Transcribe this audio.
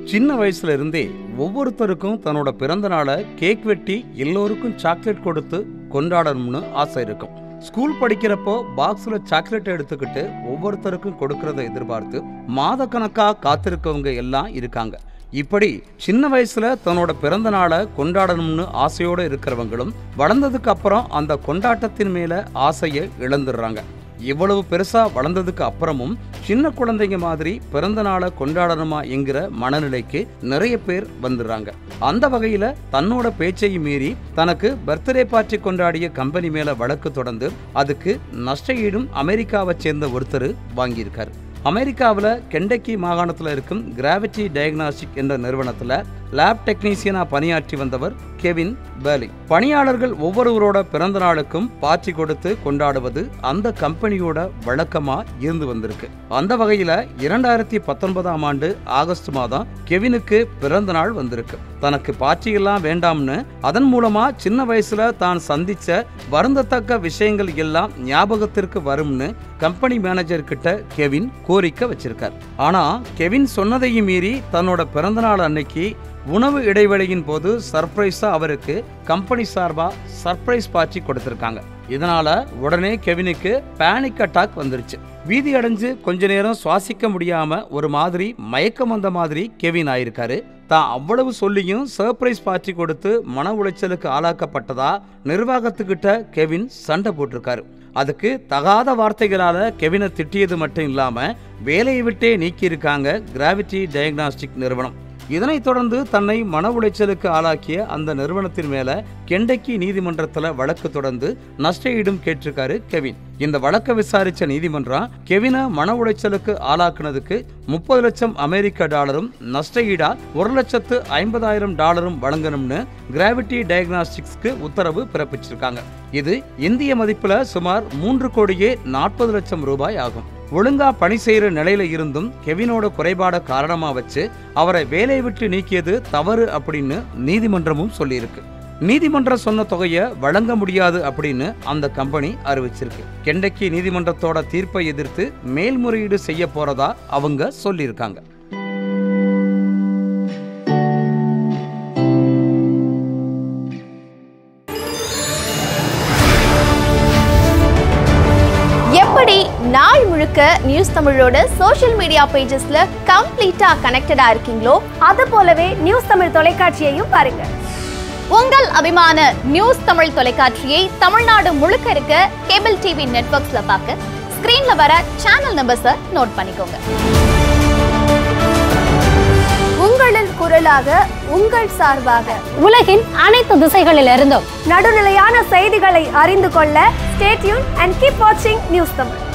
சின்ன வயசுல இருந்தே ஒவ்வொருத்தருக்கும் தன்னோட பிறந்த நாளை கேக் வெட்டி எல்லோருக்கும் சாக்லேட் கொடுத்து கொண்டாடணும்னு ஆசை இருக்கும் ஸ்கூல் படிக்கிறப்போ பாக்ஸ்ல சாக்லேட் எடுத்துக்கிட்டு ஒவ்வொருத்தருக்கும் கொடுக்கறத எதிர்பார்த்து மாதக்கணக்கா காத்திருக்கவங்க எல்லாம் இருக்காங்க இப்படி சின்ன வயசுல தன்னோட பிறந்த நாளை கொண்டாடணும்னு ஆசையோடு இருக்கிறவங்களும் வளர்ந்ததுக்கு அப்புறம் அந்த கொண்டாட்டத்தின் மேல ஆசையை இழந்துடுறாங்க இவ்வளவு பெருசா வளர்ந்ததுக்கு அப்புறமும் சின்ன குழந்தைங்க மாதிரி பிறந்த நாளை கொண்டாடணுமா என்கிற மனநிலைக்கு நிறைய பேர் வந்துடுறாங்க அந்த வகையில தன்னோட பேச்சையும் மீறி தனக்கு பர்த்டே பார்ட்டி கொண்டாடிய கம்பெனி மேல வழக்கு தொடர்ந்து அதுக்கு நஷ்ட ஈடும் அமெரிக்காவை சேர்ந்த ஒருத்தர் வாங்கியிருக்காரு அமெரிக்காவில் கெண்டக்கி மாகாணத்தில் இருக்கும் கிராவிட்டி டயக்னாஸ்டிக் என்ற நிறுவனத்தில் லேப் டெக்னீசியனா பணியாற்றி வந்தவர் கெவின் பேலி பணியாளர்கள் ஒவ்வொருவரோட பிறந்த நாளுக்கும் பார்ட்டி கொடுத்து கொண்டாடுவது அந்த கம்பெனியோட வழக்கமா இருந்து வந்திருக்கு அந்த வகையில இரண்டாயிரத்தி பத்தொன்பதாம் ஆண்டு ஆகஸ்ட் மாதம் கெவினுக்கு பிறந்த நாள் வந்திருக்கு தனக்கு பார்ட்டி எல்லாம் வேண்டாம்னு அதன் மூலமா சின்ன வயசுல தான் சந்திச்ச வருந்தத்தக்க விஷயங்கள் எல்லாம் ஞாபகத்திற்கு வரும்னு கம்பெனி மேனேஜர் கிட்ட கெவின் கோரிக்கை வச்சிருக்கார் ஆனா கெவின் சொன்னதையும் மீறி தன்னோட பிறந்தநாள் அன்னைக்கு உணவு இடைவேளையின் போது சர்ப்ரைஸா அவருக்கு கம்பெனி சார்பா சர்ப்ரைஸ் பார்ட்டி கொடுத்திருக்காங்க இதனால உடனே கெவினுக்கு பேனிக் அட்டாக் வந்துருச்சு வீதி அடைஞ்சு கொஞ்ச நேரம் சுவாசிக்க முடியாம ஒரு மாதிரி மயக்கம் வந்த மாதிரி கெவின் ஆயிருக்காரு தான் அவ்வளவு சொல்லியும் சர்ப்ரைஸ் பார்ட்டி கொடுத்து மன உளைச்சலுக்கு ஆளாக்கப்பட்டதா நிர்வாகத்துக்கிட்ட கெவின் சண்டை போட்டிருக்காரு அதுக்கு தகாத வார்த்தைகளால கெவினை திட்டியது மட்டும் இல்லாம வேலையை விட்டே நீக்கியிருக்காங்க கிராவிட்டி டயக்னாஸ்டிக் நிறுவனம் இதனைத் தொடர்ந்து தன்னை மன உளைச்சலுக்கு ஆளாக்கிய அந்த நிறுவனத்தின் மேல கெண்டக்கி நீதிமன்றத்துல வழக்கு தொடர்ந்து நஷ்ட ஈடும் கேட்டிருக்காரு கெவின் இந்த வழக்கை விசாரிச்ச நீதிமன்றம் கெவினை மன உளைச்சலுக்கு ஆளாக்குனதுக்கு முப்பது லட்சம் அமெரிக்க டாலரும் நஷ்ட ஈடா ஒரு லட்சத்து ஐம்பதாயிரம் டாலரும் வழங்கணும்னு கிராவிட்டி டயக்னாஸ்டிக்ஸ்க்கு உத்தரவு பிறப்பிச்சிருக்காங்க இது இந்திய மதிப்புல சுமார் மூன்று கோடியே நாற்பது லட்சம் ரூபாய் ஆகும் ஒழுங்கா பணி செய்யற நிலையில இருந்தும் கெவினோட குறைபாட காரணமா வச்சு அவரை வேலையை விட்டு நீக்கியது தவறு அப்படின்னு நீதிமன்றமும் சொல்லியிருக்கு நீதிமன்றம் சொன்ன தொகையை வழங்க முடியாது அப்படின்னு அந்த கம்பெனி அறிவிச்சிருக்கு கெண்டக்கி நீதிமன்றத்தோட தீர்ப்பை எதிர்த்து மேல்முறையீடு செய்ய போறதா அவங்க சொல்லியிருக்காங்க எப்படி நாள் முழுக்க நியூஸ் தமிழோட சோஷியல் மீடியா பேஜஸ்ல கம்ப்ளீட்டா கனெக்டடா இருக்கீங்களோ அது போலவே நியூஸ் தமிழ் தொலைக்காட்சியையும் பாருங்க உங்கள் அபிமான நியூஸ் தமிழ் தொலைக்காட்சியை தமிழ்நாடு முழுக்க இருக்க கேபிள் டிவி நெட்வொர்க்ஸ்ல பார்க்க ஸ்கிரீன்ல வர சேனல் நம்பர்ஸை நோட் பண்ணிக்கோங்க உங்களின் குரலாக உங்கள் சார்பாக உலகின் அனைத்து திசைகளிலிருந்தும் நடுநிலையான செய்திகளை அறிந்து கொள்ள ஸ்டேட்யூன் அண்ட் கீப் வாட்சிங் நியூஸ் தமிழ்